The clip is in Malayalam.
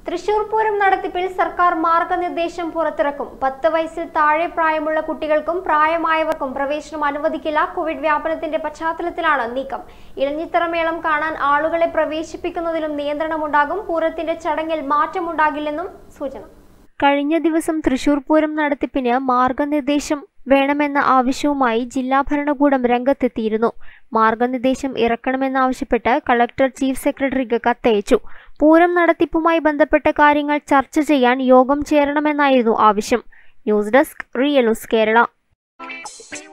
തൃശൂർ പൂരം നടത്തിപ്പിൽ സർക്കാർ മാർഗനിർദ്ദേശം പുറത്തിറക്കും പത്ത് വയസ്സിൽ താഴെ പ്രായമുള്ള കുട്ടികൾക്കും പ്രായമായവർക്കും പ്രവേശനം അനുവദിക്കില്ല കോവിഡ് വ്യാപനത്തിന്റെ പശ്ചാത്തലത്തിലാണ് നീക്കം ഇളഞ്ഞിത്തറ മേളം കാണാൻ ആളുകളെ പ്രവേശിപ്പിക്കുന്നതിലും നിയന്ത്രണമുണ്ടാകും പൂരത്തിന്റെ ചടങ്ങിൽ മാറ്റമുണ്ടാകില്ലെന്നും സൂചന കഴിഞ്ഞ ദിവസം തൃശൂർ പൂരം നടത്തിപ്പിന് മാർഗനിർദ്ദേശം വേണമെന്ന ആവശ്യവുമായി ജില്ലാ ഭരണകൂടം രംഗത്തെത്തിയിരുന്നു മാർഗനിർദ്ദേശം ഇറക്കണമെന്നാവശ്യപ്പെട്ട് കളക്ടർ ചീഫ് സെക്രട്ടറിക്ക് കത്തയച്ചു പൂരം നടത്തിപ്പുമായി ബന്ധപ്പെട്ട കാര്യങ്ങൾ ചർച്ച ചെയ്യാൻ യോഗം ചേരണമെന്നായിരുന്നു ആവശ്യം news desk real news Kerala